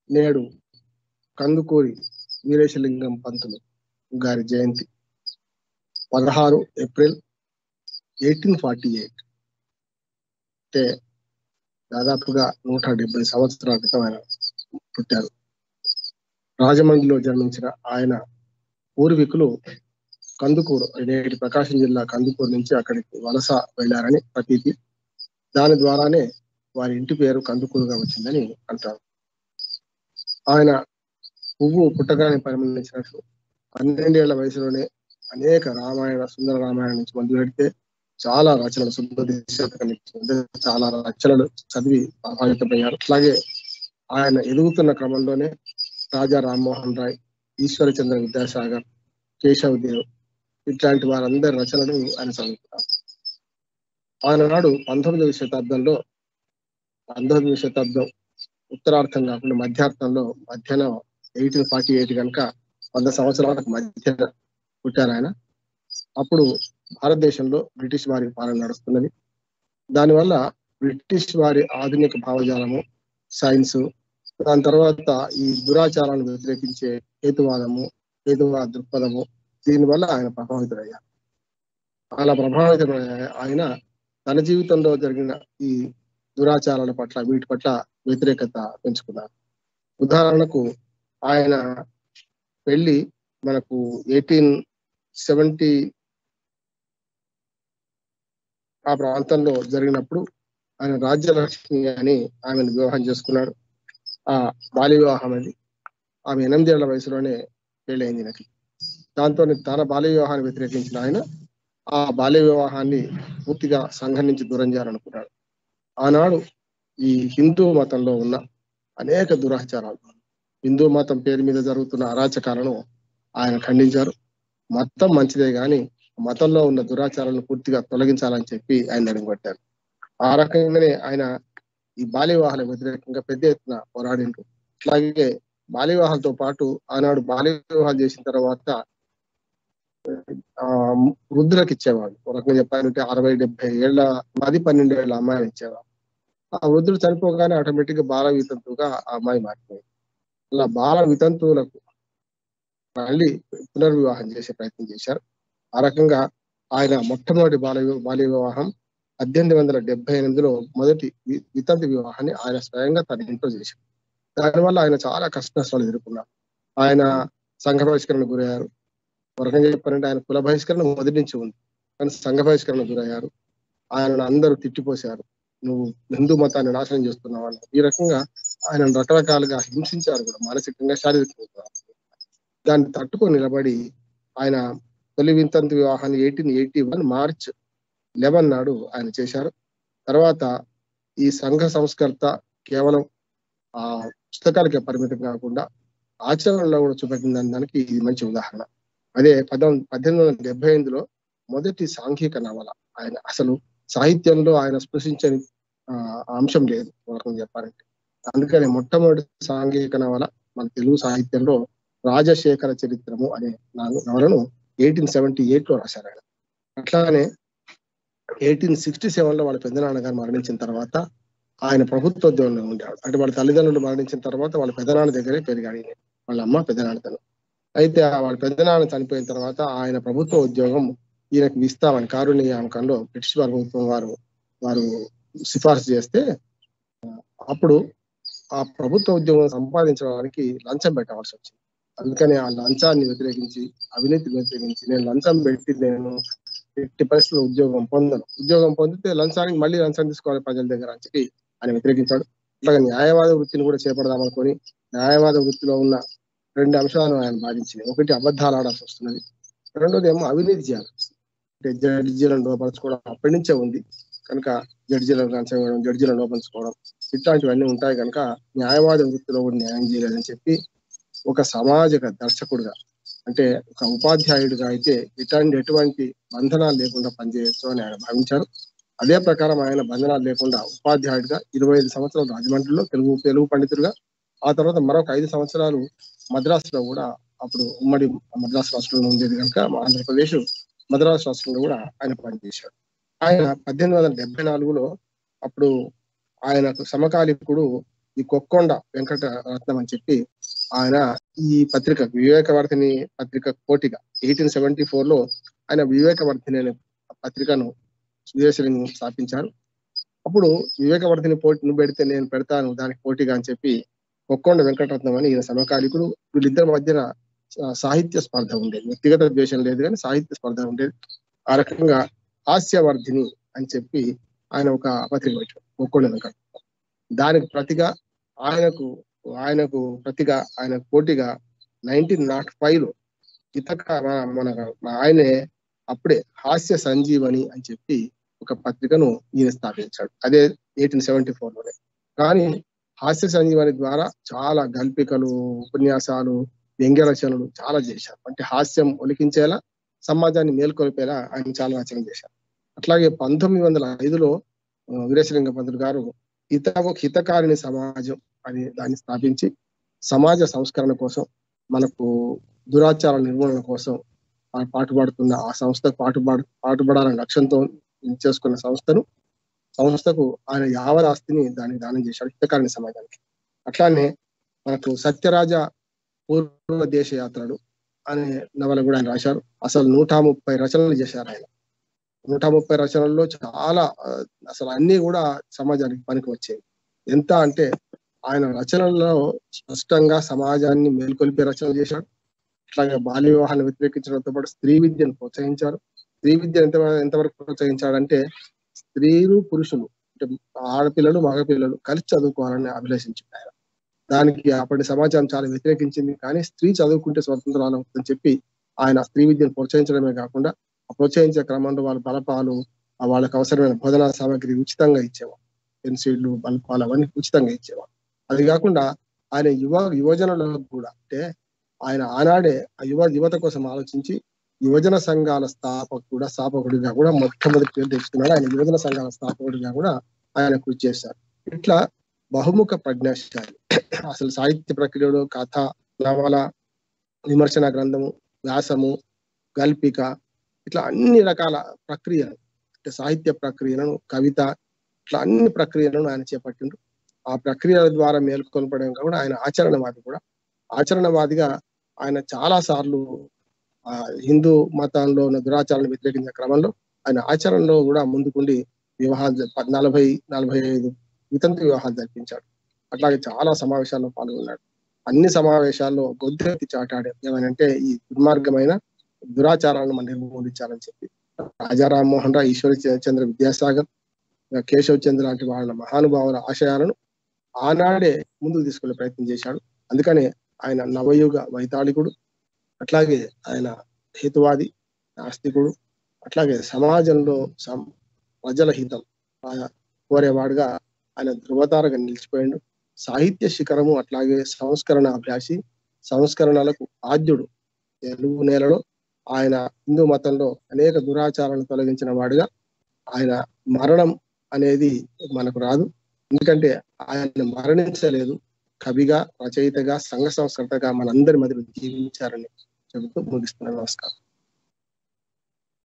నేడు కందుకూరి వీరేశలింగం పంతులు గారి జయంతి పదహారు ఏప్రిల్ ఎయిటీన్ ఫార్టీ ఎయిట్ అంటే దాదాపుగా నూట డెబ్బై సంవత్సరాల క్రితం ఆయన పుట్టారు రాజమండ్రిలో జన్మించిన ఆయన పూర్వీకులు కందుకూరు నేటి ప్రకాశం జిల్లా కందుకూరు నుంచి అక్కడికి వలస వెళ్ళారని ప్రతీతి దాని ద్వారానే వారి ఇంటి పేరు కందుకూరుగా వచ్చిందని అంటారు ఆయన పువ్వు పుట్టగానే పరిమళించినట్లు పన్నెండేళ్ల వయసులోనే అనేక రామాయణ సుందర రామాయణ నుంచి మొదలు పెడితే చాలా రచనలు సుందర శతకం నుంచి చాలా రచనలు చదివి ప్రభావితమయ్యారు అట్లాగే ఆయన ఎదుగుతున్న క్రమంలోనే రాజా రామ్మోహన్ రాయ్ ఈశ్వరచంద్ర విద్యాసాగర్ కేశవ్ దేవ్ ఇట్లాంటి వారందరి రచనలు ఆయన చదువుతున్నారు ఆనాడు పంతొమ్మిదవ శతాబ్దంలో పంతొమ్మిదవ శతాబ్దం ఉత్తరార్థం కాకుండా మధ్యార్థంలో మధ్యాహ్నం ఎయిటీన్ ఫార్టీ ఎయిట్ కనుక వంద సంవత్సరాలకు మధ్య పుట్టారు ఆయన అప్పుడు భారతదేశంలో బ్రిటిష్ వారి పాలన నడుస్తున్నది దానివల్ల బ్రిటిష్ వారి ఆధునిక భావజాలము సైన్స్ దాని తర్వాత ఈ దురాచారాలను వ్యతిరేకించే హేతువాదము హేతువాద దృక్పథము దీనివల్ల ఆయన ప్రభావితులయ్యారు అలా ప్రభావితమైన ఆయన తన జీవితంలో జరిగిన ఈ దురాచారాల పట్ల వీటి పట్ల వ్యతిరేకత పెంచుకున్నారు ఉదాహరణకు ఆయన పెళ్లి మనకు ఎయిటీన్ సెవెంటీ ఆ ప్రాంతంలో జరిగినప్పుడు ఆయన రాజ్యలక్ష్మి అని ఆమెను వివాహం చేసుకున్నాడు ఆ బాల్య వివాహం అది ఆమె ఎనిమిదేళ్ల వయసులోనే పెళ్ళైంది నాకు దాంతో తన బాల్య వివాహాన్ని వ్యతిరేకించిన ఆయన ఆ బాల్య వివాహాన్ని పూర్తిగా సంఘం నుంచి దూరం చేయాలనుకున్నాడు ఆనాడు ఈ హిందూ మతంలో ఉన్న అనేక దురాచారాలు హిందూ మతం పేరు మీద జరుగుతున్న అరాచకాలను ఆయన ఖండించారు మతం మంచిదే గాని మతంలో ఉన్న దురాచారాలను పూర్తిగా తొలగించాలని చెప్పి ఆయన అడుగుపెట్టారు ఆ రకంగానే ఆయన ఈ బాల్య వివాహాల వ్యతిరేకంగా పెద్ద ఎత్తున పోరాడిండ్రు అట్లాగే బాల్య వివాహాలతో పాటు ఆనాడు బాల్య వివాహాలు చేసిన తర్వాత ఆ వృద్ధులకు ఇచ్చేవాడు ఒక రకంగా చెప్పాలంటే అరవై డెబ్బై ఏళ్ళ పది పన్నెండు ఏళ్ళ అమ్మాయిని ఇచ్చేవాడు ఆ వృద్ధుడు చనిపోగానే ఆటోమేటిక్ గా బాల వితంతువుగా ఆ అమ్మాయి మారిపోయింది అలా బాల వితంతువులకు మళ్ళీ పునర్వివాహం చేసే ప్రయత్నం చేశారు ఆ రకంగా ఆయన మొట్టమొదటి బాల బాల్య వివాహం పద్దెనిమిది వందల డెబ్బై ఎనిమిదిలో మొదటి వి- వితంతు వివాహాన్ని ఆయన స్వయంగా తన ఇంట్లో చేశారు దానివల్ల ఆయన చాలా కష్ట నష్టాలు ఎదుర్కొన్నారు ఆయన సంఘ బహిష్కరణ గురయ్యారు ఒక రకంగా చెప్పారంటే ఆయన కుల బహిష్కరణ మొదటి నుంచి ఉంది కానీ సంఘ బహిష్కరణ గురయ్యారు ఆయనను అందరూ తిట్టిపోశారు నువ్వు హిందూ మతాన్ని నాశనం చేస్తున్నావు అని ఈ రకంగా ఆయన రకరకాలుగా హింసించారు కూడా మానసికంగా శారీరకంగా దాన్ని తట్టుకొని నిలబడి ఆయన తొలి వింతంతు వివాహాన్ని eighteen eighty one March eleven నాడు ఆయన చేశారు తర్వాత ఈ సంఘ సంస్కర్త కేవలం ఆ పుస్తకాలకే పరిమితం కాకుండా ఆచరణలో కూడా చూపెట్టిన దానికి ఇది మంచి ఉదాహరణ అదే పదం పద్దెనిమిది వందల డెబ్బై ఎనిమిదిలో మొదటి సాంఘిక నవల ఆయన అసలు సాహిత్యంలో ఆయన స్పృశించని ఆ, అంశం లేదు ఒక రకంగా చెప్పాలంటే అందుకని మొట్టమొదటి సాంఘిక నవల మన తెలుగు సాహిత్యంలో రాజశేఖర చరిత్రము అనే నావ- నవలను ఎయిటీన్ సెవెంటీ ఎయిట్ లో రాశారు ఆయన అట్లానే ఎయిటీన్ సిక్స్టీ సెవెన్ లో వాళ్ళ పెద్దనాన్నగారు మరణించిన తర్వాత ఆయన ప్రభుత్వ ఉద్యోగంలో ఉండేవాడు అంటే వాళ్ళ తల్లిదండ్రులు మరణించిన తర్వాత వాళ్ళ పెద్దనాన్న దగ్గరే పెరిగాడు ఈయన. వాళ్ళ అమ్మ పెద్దనాన్నతను అయితే ఆ వాళ్ళ పెద్దనాన్న చనిపోయిన తర్వాత ఆయన ప్రభుత్వ ఉద్యోగం ఈయనకు ఇస్తామని కారుణ్య నియామకంలో బ్రిటిష్ వారి ప్రభుత్వం వారు వారు సిఫార్సు చేస్తే అప్పుడు ఆ ప్రభుత్వ ఉద్యోగం సంపాదించడానికి లంచం పెట్టవలసి వచ్చింది అందుకని ఆ లంచాన్ని వ్యతిరేకించి అవినీతిని వ్యతిరేకించి నేను లంచం పెట్టి నేను ఎట్టి పరిస్థితుల్లో ఉద్యోగం పొందను ఉద్యోగం పొందితే లంచానికి మళ్ళీ లంచం తీసుకోవాలి ప్రజల దగ్గర అని చెప్పి ఆయన వ్యతిరేకించాడు అట్లాగే న్యాయవాద వృత్తిని కూడా చేపడదామనుకొని న్యాయవాద వృత్తిలో ఉన్న రెండు అంశాలను ఆయన బాధించినాయి ఒకటి అబద్ధాలు ఆడాల్సి వస్తున్నది రెండోది ఏమో అవినీతి చేయాల్సి వస్తుంది అంటే జడ్జీలను లోపరుచుకోవడం అప్పటి నుంచే ఉంది కనుక జడ్జీలను లంచం ఇవ్వడం జడ్జీలను లోపరుచుకోవడం ఇట్లాంటివన్నీ ఉంటాయి కనుక న్యాయవాద వృత్తిలో కూడా న్యాయం చేయాలని చెప్పి ఒక సమాజక దర్శకుడుగా అంటే ఒక ఉపాధ్యాయుడిగా అయితే ఇట్లాంటి ఎటువంటి బంధనాలు లేకుండా పనిచేయచ్చు అని ఆయన భావించారు అదే ప్రకారం ఆయన బంధనాలు లేకుండా ఉపాధ్యాయుడిగా ఇరవై ఐదు సంవత్సరాలు రాజమండ్రిలో తెలుగు తెలుగు పండితుడిగా ఆ తర్వాత మరొక ఐదు సంవత్సరాలు మద్రాసులో కూడా అప్పుడు ఉమ్మడి మద్రాసు రాష్ట్రంలో ఉండేది కనుక మా ఆంధ్రప్రదేశ్ మద్రాసు రాష్ట్రంలో కూడా ఆయన పనిచేశాడు ఆయన పద్దెనిమిది వందల డెబ్బై నాలుగులో అప్పుడు ఆయనకు సమకాలికుడు ఈ కొక్కొండ వెంకట రత్నం అని చెప్పి ఆయన ఈ పత్రిక వివేకవర్ధిని పత్రిక పోటీగా ఎయిటీన్ సెవెంటీ ఫోర్ లో ఆయన వివేకవర్ధిని అనే పత్రికను విదేశలింగం స్థాపించారు అప్పుడు వివేకవర్ధిని పోటీని పెడితే నేను పెడతాను దానికి పోటీగా అని చెప్పి కొక్కొండ వెంకటరత్నం అని ఈయన సమకాలికుడు వీళ్ళిద్దరి మధ్యన సా- సాహిత్య స్పర్ధ ఉండేది వ్యక్తిగత ద్వేషం లేదు కానీ సాహిత్య స్పర్ధ ఉండేది ఆ రకంగా హాస్యవర్ధిని అని చెప్పి ఆయన ఒక పత్రిక పెట్టాడు కొక్కొండ వెంకటరత్నం దానికి ప్రతిగా ఆయనకు ఆయనకు ప్రతిగా ఆయన పోటీగా నైన్టీన్ నాట్ ఫైవ్ లో ఇతక మన- మన మన ఆయనే అప్పుడే హాస్య సంజీవని అని చెప్పి ఒక పత్రికను ఈయన స్థాపించాడు అదే ఎయిటీన్ సెవెంటీ ఫోర్ లోనే కానీ హాస్య సంజీవని ద్వారా చాలా గల్పికలు ఉపన్యాసాలు వ్యంగ్య రచనలు చాలా చేశారు అంటే హాస్యం ఒలికించేలా సమాజాన్ని మేల్కొల్పేలా ఆయన చాలా రచన చేశారు అట్లాగే పంతొమ్మిది వందల ఐదులో ఆ, వీరేశలింగ పంతులు గారు హిత హితకారిణి సమాజం అని దాన్ని స్థాపించి సమాజ సంస్కరణ కోసం మనకు దురాచార నిర్మూలన కోసం ఆ పాటుపడుతున్న ఆ సంస్థకు పాటుపడ పాటుపడాలనే లక్ష్యంతో చేసుకున్న సంస్థను సంస్థకు ఆయన యావరాస్తిని దానికి దానం చేశాడు హితకారిణి సమాజానికి అట్లానే మనకు సత్యరాజ పూర్వ దేశ యాత్రలు అనే నవల కూడా ఆయన రాశారు అసలు నూట ముప్పై రచనలు చేశారు ఆయన నూట ముప్పై రచనల్లో చాలా ఆ, అసలు అన్ని కూడా సమాజానికి పనికి వచ్చేవి ఎంత అంటే ఆయన రచనల్లో స్పష్టంగా సమాజాన్ని మేల్కొల్పే రచనలు చేశాడు అట్లాగే బాల్య వివాహాన్ని వ్యతిరేకించడంతో పాటు స్త్రీ విద్యను ప్రోత్సహించారు స్త్రీ విద్య ఎంత ఎంతవరకు ప్రోత్సహించాడంటే స్త్రీలు పురుషులు అంటే ఆడపిల్లలు మగపిల్లలు కలిసి చదువుకోవాలని అభిలషించింది ఆయన దానికి అప్పటి సమాజం చాలా వ్యతిరేకించింది కానీ స్త్రీ చదువుకుంటే స్వతంత్రాలు అవుతుందని చెప్పి ఆయన స్త్రీ విద్యను ప్రోత్సహించడమే కాకుండా ఆ ప్రోత్సహించే క్రమంలో వాళ్ళ బలపాలు ఆ వాళ్ళకి అవసరమైన బోధనా సామాగ్రి ఉచితంగా ఇచ్చేవారు పెన్సిళ్ళు బల్పాలు అవన్నీ ఉచితంగా ఇచ్చేవారు అది కాకుండా ఆయన యువ యువజనులకు కూడా అంటే ఆయన ఆనాడే ఆ యువ యువత కోసం ఆలోచించి యువజన సంఘాల స్థాపకుడు స్థాపకుడిగా కూడా మొట్టమొదటి పేరు తెచ్చుకున్నాడు ఆయన యువజన సంఘాల స్థాపకుడిగా కూడా ఆయన కృషి చేశారు ఇట్లా బహుముఖ ప్రజ్ఞాశాలి అసలు సాహిత్య ప్రక్రియలో కథ నవల విమర్శన గ్రంథము వ్యాసము గల్పిక ఇట్లా అన్ని రకాల ప్రక్రియలు అంటే సాహిత్య ప్రక్రియలను కవిత ఇట్లా అన్ని ప్రక్రియలను ఆయన చేపట్టిండ్రు ఆ ప్రక్రియల ద్వారా మేల్కొల్పడం కూడా ఆయన ఆచరణవాది కూడా ఆచరణవాదిగా ఆయన చాలా సార్లు ఆ హిందూ మతంలో ఉన్న దురాచారాలను వ్యతిరేకించిన క్రమంలో ఆయన ఆచరణలో కూడా ముందుకుండి వివాహాలు జ- నలభై నలభై ఐదు వితంతు వివాహాలు జరిపించాడు అట్లాగే చాలా సమావేశాల్లో పాల్గొన్నాడు అన్ని సమావేశాల్లో గొంతెత్తి చాటాడు ఏమనంటే ఈ దుర్మార్గమైన దురాచారాలను మనం నిర్మూలించాలని చెప్పి రాజా రామ్మోహన్ రావు ఈశ్వరి చంద్ర విద్యాసాగర్ ఇంకా కేశవ్ చంద్ర లాంటి వాళ్ళ మహానుభావుల ఆశయాలను ఆనాడే ముందుకు తీసుకెళ్లే ప్రయత్నం చేశాడు అందుకనే ఆయన నవయుగ వైతాళికుడు అట్లాగే ఆయన హితవాది నాస్తికుడు అట్లాగే సమాజంలో సం- ప్రజల హితం ఆయన కోరేవాడుగా ఆయన ధృవతారగా నిలిచిపోయిండు సాహిత్య శిఖరము అట్లాగే సంస్కరణ అభ్యాసి సంస్కరణలకు ఆద్యుడు తెలుగు నేలలో ఆయన హిందూ మతంలో అనేక దురాచారాలను తొలగించిన వాడుగా ఆయన మరణం అనేది మనకు రాదు ఎందుకంటే ఆయన మరణించలేదు కవిగా రచయితగా సంఘ సంస్కృతగా మనందరి మధ్యలో జీవించారని చెబుతూ ముగిస్తున్నాను నమస్కారం